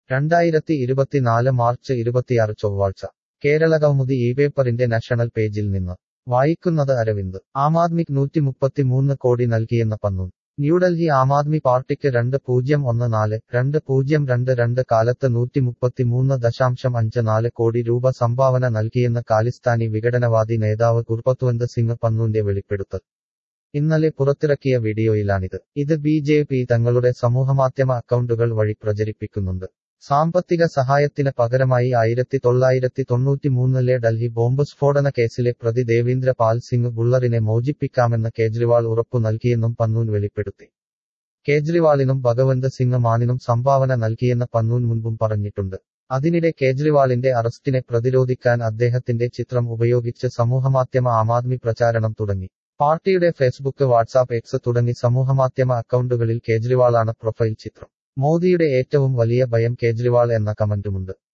രണ്ടായിരത്തി ഇരുപത്തിനാല് മാർച്ച് ഇരുപത്തിയാറ് ചൊവ്വാഴ്ച കേരള കൗമുദി ഈ പേപ്പറിന്റെ നാഷണൽ പേജിൽ നിന്ന് വായിക്കുന്നത് അരവിന്ദ് ആം ആദ്മിക്ക് നൂറ്റി മുപ്പത്തിമൂന്ന് കോടി നൽകിയെന്ന പന്നൂൻ ന്യൂഡൽഹി ആം ആദ്മി പാർട്ടിക്ക് രണ്ട് പൂജ്യം ഒന്ന് നാല് രണ്ട് പൂജ്യം രണ്ട് രണ്ട് കാലത്ത് നൂറ്റി മുപ്പത്തിമൂന്ന് ദശാംശം അഞ്ച് നാല് കോടി രൂപ സംഭാവന നൽകിയെന്ന് കാലിസ്ഥാനി വിഘടനവാദി നേതാവ് ഗുർപത്വന്ത് സിംഗ് പന്നൂന്റെ വെളിപ്പെടുത്തൽ ഇന്നലെ പുറത്തിറക്കിയ വീഡിയോയിലാണിത് ഇത് ബി ജെ പി തങ്ങളുടെ സമൂഹമാധ്യമ അക്കൗണ്ടുകൾ വഴി പ്രചരിപ്പിക്കുന്നുണ്ട് സാമ്പത്തിക സഹായത്തിന് പകരമായി ആയിരത്തി തൊള്ളായിരത്തി തൊണ്ണൂറ്റിമൂന്നിലെ ഡൽഹി ബോംബ് സ്ഫോടന കേസിലെ പ്രതി ദേവീന്ദ്ര പാൽ സിംഗ് ബുള്ളറിനെ മോചിപ്പിക്കാമെന്ന് കേജ്രിവാൾ ഉറപ്പു നൽകിയെന്നും പന്നൂൻ വെളിപ്പെടുത്തി കേജ്രിവാളിനും ഭഗവന്ത് സിംഗ് മാനിനും സംഭാവന നൽകിയെന്ന് പന്നൂൻ മുൻപും പറഞ്ഞിട്ടുണ്ട് അതിനിടെ കേജ്രിവാളിന്റെ അറസ്റ്റിനെ പ്രതിരോധിക്കാൻ അദ്ദേഹത്തിന്റെ ചിത്രം ഉപയോഗിച്ച് സമൂഹമാധ്യമ ആം ആദ്മി പ്രചാരണം തുടങ്ങി പാർട്ടിയുടെ ഫേസ്ബുക്ക് വാട്സാപ്പ് എക്സ് തുടങ്ങി സമൂഹമാധ്യമ അക്കൗണ്ടുകളിൽ കേജ്രിവാളാണ് പ്രൊഫൈൽ ചിത്രം മോദിയുടെ ഏറ്റവും വലിയ ഭയം കേജ്രിവാൾ എന്ന കമന്റുമുണ്ട്